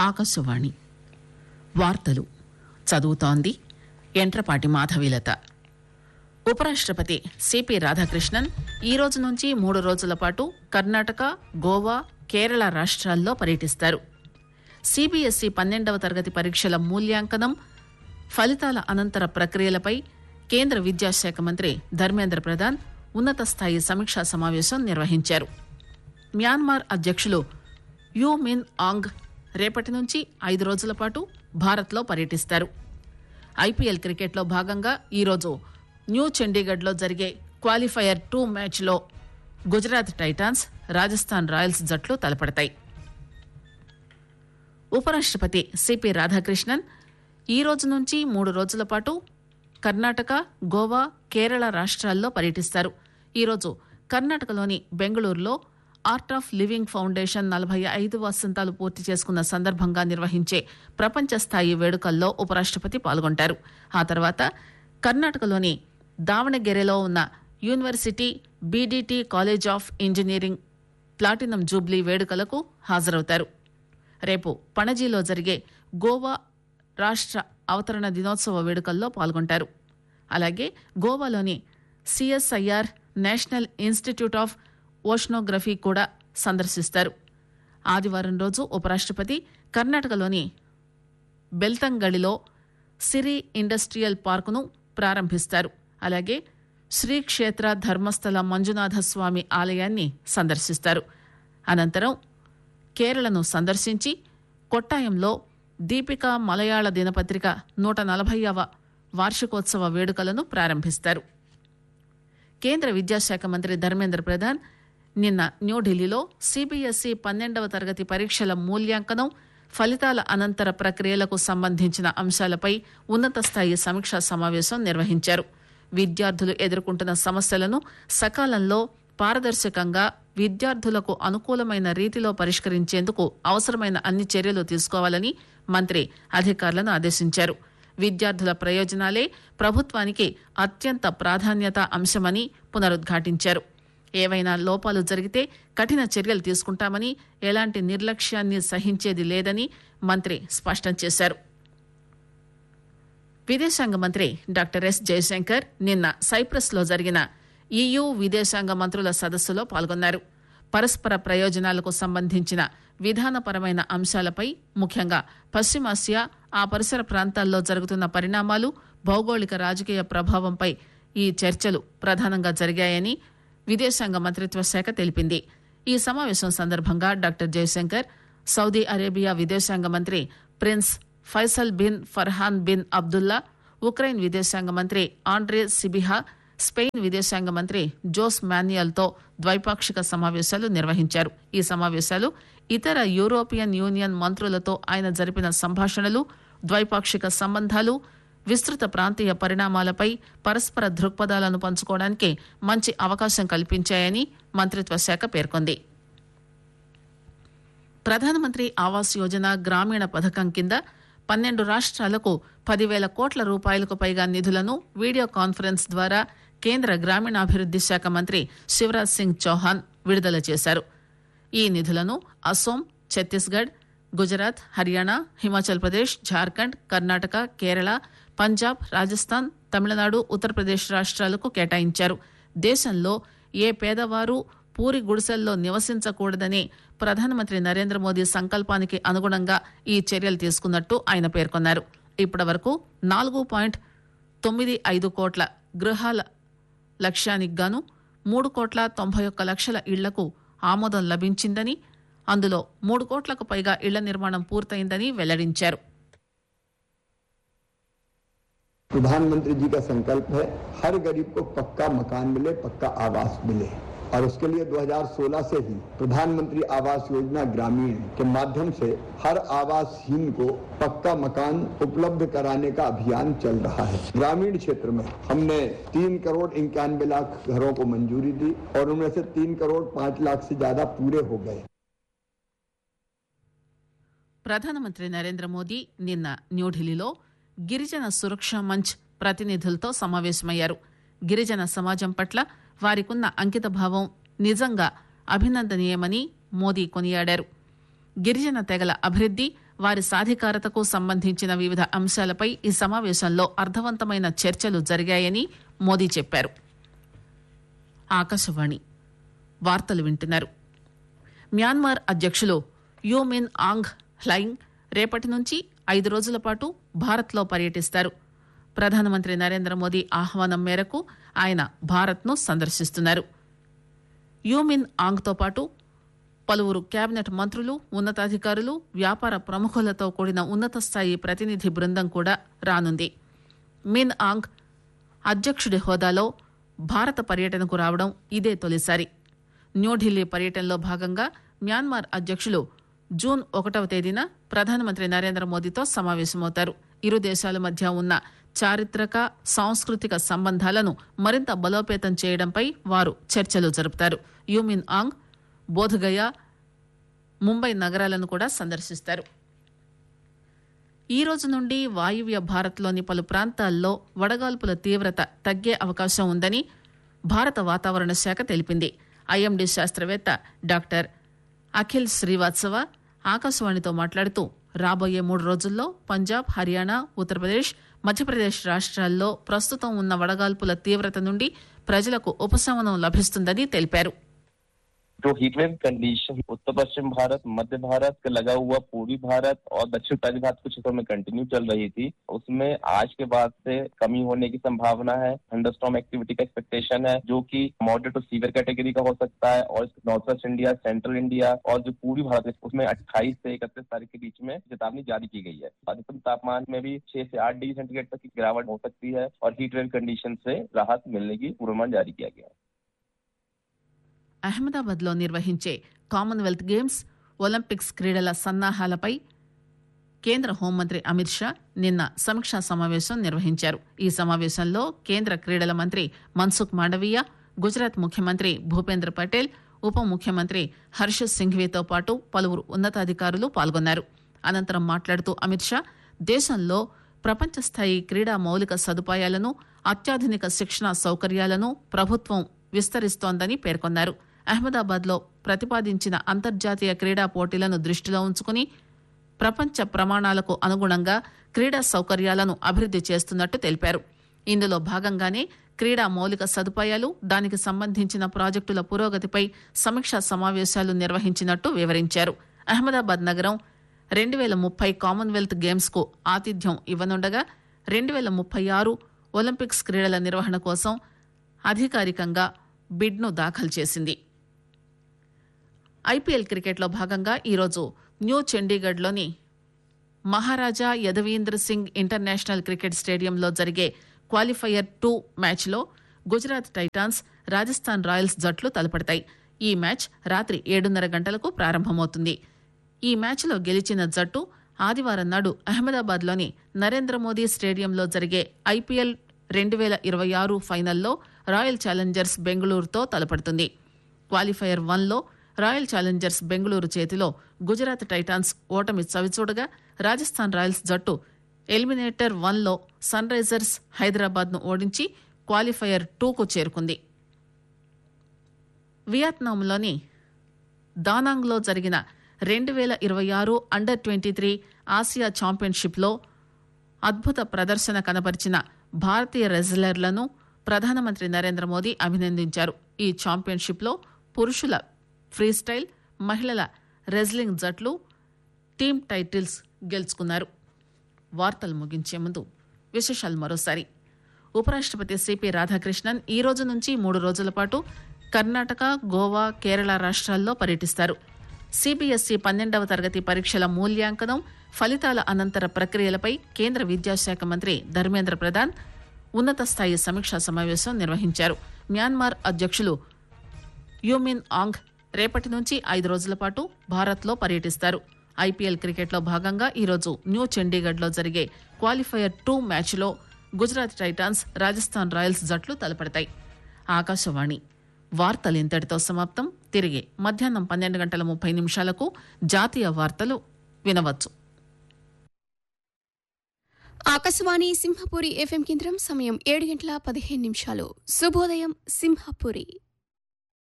ఆకాశవాణి వార్తలు చదువుతోంది ఎంట్రపాటి మాధవీలత ఉపరాష్టపతి సిపి రాధాకృష్ణన్ ఈ రోజు నుంచి మూడు రోజుల పాటు కర్ణాటక గోవా కేరళ రాష్ట్రాల్లో పర్యటిస్తారు సిబిఎస్ఈ పన్నెండవ తరగతి పరీక్షల మూల్యాంకనం ఫలితాల అనంతర ప్రక్రియలపై కేంద్ర విద్యాశాఖ మంత్రి ధర్మేంద్ర ప్రధాన్ ఉన్నత స్థాయి సమీక్షా సమావేశం నిర్వహించారు మ్యాన్మార్ అధ్యక్షులు యూ మిన్ ఆంగ్ రేపటి నుంచి ఐదు రోజుల పాటు భారత్లో పర్యటిస్తారు ఐపీఎల్ క్రికెట్లో భాగంగా ఈరోజు న్యూ చండీగఢ్లో జరిగే క్వాలిఫైయర్ టూ మ్యాచ్లో గుజరాత్ టైటాన్స్ రాజస్థాన్ రాయల్స్ జట్లు తలపడతాయి ఉపరాష్టపతి సిపి రాధాకృష్ణన్ ఈ రోజు నుంచి మూడు రోజుల పాటు కర్ణాటక గోవా కేరళ రాష్ట్రాల్లో పర్యటిస్తారు ఈరోజు కర్ణాటకలోని బెంగళూరులో ఆర్ట్ ఆఫ్ లివింగ్ ఫౌండేషన్ నలభై ఐదు వసంతాలు పూర్తి చేసుకున్న సందర్భంగా నిర్వహించే ప్రపంచ స్థాయి వేడుకల్లో ఉపరాష్టపతి పాల్గొంటారు ఆ తర్వాత కర్ణాటకలోని దావణగెరెలో ఉన్న university BDT college of engineering platinum jubilee వేడుకలకు హాజరవుతారు రేపు పణజీలో జరిగే గోవా రాష్ట్ర అవతరణ దినోత్సవ వేడుకల్లో పాల్గొంటారు అలాగే గోవాలోని CSIR national institute of oceanography కూడా సందర్శిస్తారు ఆదివారం రోజు ఉపరాష్టపతి కర్ణాటకలోని బెల్తంగడిలో సిరి ఇండస్ట్రియల్ పార్కును ప్రారంభిస్తారు అలాగే శ్రీ క్షేత్ర ధర్మస్థల మంజునాథ స్వామి ఆలయాన్ని సందర్శిస్తారు అనంతరం కేరళను సందర్శించి కొట్టాయంలో దీపిక మలయాళ దినపత్రిక నూట నలభైవ వార్షికోత్సవ వేడుకలను ప్రారంభిస్తారు కేంద్ర విద్యాశాఖ మంత్రి ధర్మేంద్ర ప్రధాన్ నిన్న న్యూఢిల్లీలో సిబిఎస్ఈ పన్నెండవ తరగతి పరీక్షల మూల్యాంకనం ఫలితాల అనంతర ప్రక్రియలకు సంబంధించిన అంశాలపై ఉన్నత స్థాయి సమీక్షా సమావేశం నిర్వహించారు విద్యార్థులు ఎదుర్కొంటున్న సమస్యలను సకాలంలో పారదర్శకంగా విద్యార్థులకు అనుకూలమైన రీతిలో పరిష్కరించేందుకు అవసరమైన అన్ని చర్యలు తీసుకోవాలని మంత్రి అధికారులను ఆదేశించారు విద్యార్థుల ప్రయోజనాలే ప్రభుత్వానికి అత్యంత ప్రాధాన్యత అంశమని పునరుద్ఘాటించారు ఏవైనా లోపాలు జరిగితే కఠిన చర్యలు తీసుకుంటామని ఎలాంటి నిర్లక్ష్యాన్ని సహించేది లేదని మంత్రి స్పష్టం చేశారు విదేశాంగ మంత్రి డాక్టర్ ఎస్ జయశంకర్ నిన్న సైప్రస్ లో జరిగిన ఈయూ విదేశాంగ మంత్రుల సదస్సులో పాల్గొన్నారు పరస్పర ప్రయోజనాలకు సంబంధించిన విధానపరమైన అంశాలపై ముఖ్యంగా పశ్చిమాసియా ఆ పరిసర ప్రాంతాల్లో జరుగుతున్న పరిణామాలు భౌగోళిక రాజకీయ ప్రభావంపై ఈ చర్చలు ప్రధానంగా జరిగాయని విదేశాంగ మంత్రిత్వ శాఖ తెలిపింది ఈ సమావేశం సందర్భంగా డాక్టర్ జయశంకర్ సౌదీ అరేబియా విదేశాంగ మంత్రి prince Faisal bin Farhan bin Abdullah Ukraine విదేశాంగ మంత్రి ఆండ్రే సిబిహా స్పెయిన్ విదేశాంగ మంత్రి జోస్ మాన్యుయల్తో ద్వైపాక్షిక సమావేశాలు నిర్వహించారు ఈ సమావేశాలు ఇతర యూరోపియన్ యూనియన్ మంత్రులతో ఆయన జరిపిన సంభాషణలు ద్వైపాక్షిక సంబంధాలు విస్తృత ప్రాంతీయ పరిణామాలపై పరస్పర దృక్పథాలను పంచుకోవడానికి మంచి అవకాశం కల్పించాయని మంత్రిత్వ శాఖ పేర్కొంది ప్రధానమంత్రి ఆవాస్ యోజన గ్రామీణ పథకం కింద పన్నెండు రాష్ట్రాలకు పదివేల కోట్ల రూపాయలకు పైగా నిధులను వీడియో కాన్ఫరెన్స్ ద్వారా కేంద్ర గ్రామీణాభివృద్ది శాఖ మంత్రి శివరాజ్ సింగ్ చౌహాన్ విడుదల చేశారు ఈ నిధులను అస్సోం ఛత్తీస్గఢ్ గుజరాత్ హర్యానా హిమాచల్ ప్రదేశ్ జార్ఖండ్ కర్ణాటక కేరళ పంజాబ్ రాజస్థాన్ తమిళనాడు ఉత్తరప్రదేశ్ రాష్ట్రాలకు కేటాయించారు దేశంలో ఏ పేదవారు పూరి గుడిసెల్లో నివసించకూడదని ప్రధానమంత్రి నరేంద్ర మోదీ సంకల్పానికి అనుగుణంగా ఈ చర్యలు తీసుకున్నట్టు ఆయన పేర్కొన్నారు ఇప్పటి వరకు నాలుగు పాయింట్ తొమ్మిది ఐదు కోట్ల గృహాల లక్ష్యానికి గాను మూడు కోట్ల తొంభై ఒక్క లక్షల ఇళ్లకు ఆమోదం లభించిందని అందులో మూడు కోట్లకు పైగా ఇళ్ల నిర్మాణం పూర్తయిందని వెల్లడించారు प्रधानमंत्री जी का संकल्प है हर गरीब को पक्का मकान मिले पक्का आवास मिले और उसके लिए 2016 से ही प्रधानमंत्री आवास योजना ग्रामीण के माध्यम से हर आवासहीन को पक्का मकान उपलब्ध कराने का अभियान चल रहा है ग्रामीण क्षेत्र में हमने तीन करोड़ इक्यानवे लाख घरों को मंजूरी दी और उनमें से तीन करोड़ पांच लाख से ज्यादा पूरे हो गए ప్రధానమంత్రి నరేంద్ర మోదీ నిన్న న్యూఢిల్లీలో గిరిజన సురక్ష మంచ్ ప్రతినిధులతో సమావేశమయ్యారు గిరిజన సమాజం పట్ల వారికున్న అంకిత భావం నిజంగా అభినందనీయమని మోదీ కొనియాడారు గిరిజన తెగల అభివృద్ది వారి సాధికారతకు సంబంధించిన వివిధ అంశాలపై ఈ సమావేశంలో అర్థవంతమైన చర్చలు జరిగాయని మోదీ చెప్పారు ఆకాశవాణి వార్తలు వింటున్నారు మ్యాన్మార్ అధ్యక్షులు యూమిన్ ఆంగ్ హ్లైంగ్ రేపటి నుంచి ఐదు రోజుల పాటు భారత్లో పర్యటిస్తారు ప్రధానమంత్రి నరేంద్ర మోదీ ఆహ్వానం మేరకు ఆయన భారత్ను సందర్శిస్తున్నారు యూమిన్ ఆంగ్తో పాటు పలువురు కేబినెట్ మంత్రులు ఉన్నతాధికారులు వ్యాపార ప్రముఖులతో కూడిన ఉన్నత స్థాయి ప్రతినిధి బృందం కూడా రానుంది మిన్ ఆంగ్ అధ్యక్షుడి హోదాలో భారత పర్యటనకు రావడం ఇదే తొలిసారి న్యూఢిల్లీ పర్యటనలో భాగంగా మ్యాన్మార్ అధ్యక్షులు జూన్ ఒకటవ తేదీన ప్రధానమంత్రి నరేంద్ర మోదీతో సమావేశమవుతారు ఇరు దేశాల మధ్య ఉన్న చారిత్రక సాంస్కృతిక సంబంధాలను మరింత బలోపేతం చేయడంపై వారు చర్చలు జరుపుతారు యూమిన్ ఆంగ్ బోధగయ ముంబై నగరాలను కూడా సందర్శిస్తారు ఈ రోజు నుండి వాయువ్య భారత్లోని పలు ప్రాంతాల్లో వడగాల్పుల తీవ్రత తగ్గే అవకాశం ఉందని భారత వాతావరణ శాఖ తెలిపింది ఐఎండీ శాస్త్రవేత్త డాక్టర్ అఖిల్ శ్రీవాత్సవ ఆకాశవాణితో మాట్లాడుతూ రాబోయే మూడు రోజుల్లో పంజాబ్ హర్యానా ఉత్తరప్రదేశ్ మధ్యప్రదేశ్ రాష్ట్రాల్లో ప్రస్తుతం ఉన్న వడగాల్పుల తీవ్రత నుండి ప్రజలకు ఉపశమనం లభిస్తుందని తెలిపారు जो हीटवेव कंडीशन उत्तर पश्चिम भारत मध्य भारत का लगा हुआ पूर्वी भारत और दक्षिण उत्तरी भारत कुछ हिस्सों में कंटिन्यू चल रही थी उसमें आज के बाद से कमी होने की संभावना है थंडरस्टॉर्म एक्टिविटी का एक्सपेक्टेशन है जो कि मॉडरेट टू सीवियर कैटेगरी का हो सकता है और north west India central India और जो पूर्वी भारत है उसमें 28 से इकतीस तारीख के बीच में चेतावनी जारी की गई है अधिकतम तापमान में भी 6 से 8 डिग्री सेंटीग्रेड तक की गिरावट हो सकती है और हीटवेव कंडीशन से राहत मिलने की पूर्वानुमान जारी किया गया है అహ్మదాబాద్ లో నిర్వహించే కామన్వెల్త్ గేమ్స్ ఒలింపిక్స్ క్రీడల సన్నాహాలపై కేంద్ర హోంమంత్రి అమిత్ షా నిన్న సమీక్షా సమావేశం నిర్వహించారు ఈ సమావేశంలో కేంద్ర క్రీడల మంత్రి మన్సుఖ్ మాండవీయ గుజరాత్ ముఖ్యమంత్రి భూపేంద్ర పటేల్ ఉప ముఖ్యమంత్రి హర్ష సింఘ్వీతో పాటు పలువురు ఉన్నతాధికారులు పాల్గొన్నారు అనంతరం మాట్లాడుతూ అమిత్ షా దేశంలో ప్రపంచ స్థాయి క్రీడా మౌలిక సదుపాయాలను అత్యాధునిక శిక్షణ సౌకర్యాలను ప్రభుత్వం విస్తరిస్తోందని పేర్కొన్నారు అహ్మదాబాద్ లో ప్రతిపాదించిన అంతర్జాతీయ క్రీడా పోటీలను దృష్టిలో ఉంచుకుని ప్రపంచ ప్రమాణాలకు అనుగుణంగా క్రీడా సౌకర్యాలను అభివృద్ది చేస్తున్నట్టు తెలిపారు ఇందులో భాగంగానే క్రీడా మౌలిక సదుపాయాలు దానికి సంబంధించిన ప్రాజెక్టుల పురోగతిపై సమీక్షా సమావేశాలు నిర్వహించినట్టు వివరించారు అహ్మదాబాద్ నగరం రెండు వేల ముప్పై కామన్వెల్త్ గేమ్స్ కు ఆతిథ్యం ఇవ్వనుండగా రెండు వేల ముప్పై ఆరు ఒలింపిక్స్ క్రీడల నిర్వహణ కోసం అధికారికంగా బిడ్ను దాఖలు చేసింది ఐపీఎల్ క్రికెట్లో భాగంగా ఈరోజు న్యూ చండీగఢ్లోని మహారాజా యదవీంద్ర సింగ్ ఇంటర్నేషనల్ క్రికెట్ స్టేడియంలో జరిగే క్వాలిఫైయర్ టూ మ్యాచ్లో గుజరాత్ టైటాన్స్ రాజస్థాన్ రాయల్స్ జట్లు తలపడతాయి ఈ మ్యాచ్ రాత్రి ఏడున్నర గంటలకు ప్రారంభమవుతుంది ఈ మ్యాచ్లో గెలిచిన జట్టు ఆదివారం నాడు అహ్మదాబాద్లోని నరేంద్ర మోదీ స్టేడియంలో జరిగే ఐపీఎల్ రెండు వేల ఇరవై ఆరు ఫైనల్లో రాయల్ ఛాలెంజర్స్ బెంగళూరుతో తలపడుతుంది క్వాలిఫైయర్ వన్లో రాయల్ ఛాలెంజర్స్ బెంగళూరు చేతిలో గుజరాత్ టైటాన్స్ ఓటమి చవిచూడగా రాజస్థాన్ రాయల్స్ జట్టు ఎలిమినేటర్ వన్లో సన్ రైజర్స్ హైదరాబాద్ను ఓడించి క్వాలిఫైయర్ టూకు చేరుకుంది వియత్నాంలోని దానాంగ్లో జరిగిన రెండు వేల ఇరవై ఆరు అండర్ ట్వంటీ త్రీ ఆసియా ఛాంపియన్షిప్లో అద్భుత ప్రదర్శన కనబరిచిన భారతీయ రెజ్లర్లను ప్రధానమంత్రి నరేంద్ర మోదీ అభినందించారు ఈ ఛాంపియన్షిప్లో పురుషుల ఫ్రీస్టైల్ మహిళల రెజ్లింగ్ జట్లు టీమ్ టైటిల్స్ గెలుచుకున్నారు వార్తలు ముగించే ముందు విశేషాలు మరోసారి ఉపరాష్ట్రపతి సిపి రాధాకృష్ణన్ ఈ రోజు నుంచి మూడు రోజుల పాటు కర్ణాటక గోవా కేరళ రాష్ట్రాల్లో పర్యటిస్తారు సిబిఎస్ఈ పన్నెండవ తరగతి పరీక్షల మూల్యాంకనం ఫలితాల అనంతర ప్రక్రియలపై కేంద్ర విద్యాశాఖ మంత్రి ధర్మేంద్ర ప్రధాన్ ఉన్నత స్థాయి సమీక్షా సమావేశం నిర్వహించారు మ్యాన్మార్ అధ్యక్షులు యూమిన్ ఆంగ్ రేపటి నుంచి ఐదు రోజుల పాటు భారత్లో పర్యటిస్తారు ఐపీఎల్ క్రికెట్లో భాగంగా ఈరోజు న్యూ చండీగఢ్లో జరిగే క్వాలిఫైయర్ టూ మ్యాచ్లో గుజరాత్ టైటాన్స్ రాజస్థాన్ రాయల్స్ జట్లు తలపడతాయి ఆకాశవాణి వార్తలు ఇంతటితో సమాప్తం తిరిగి మధ్యాహ్నం పన్నెండు గంటల ముప్పై నిమిషాలకు జాతీయ వార్తలు వినవచ్చు ఆకాశవాణి సింహపురి ఎఫ్ఎం కేంద్రం సమయం ఏడు గంటల పదిహేను నిమిషాలు శుభోదయం సింహపురి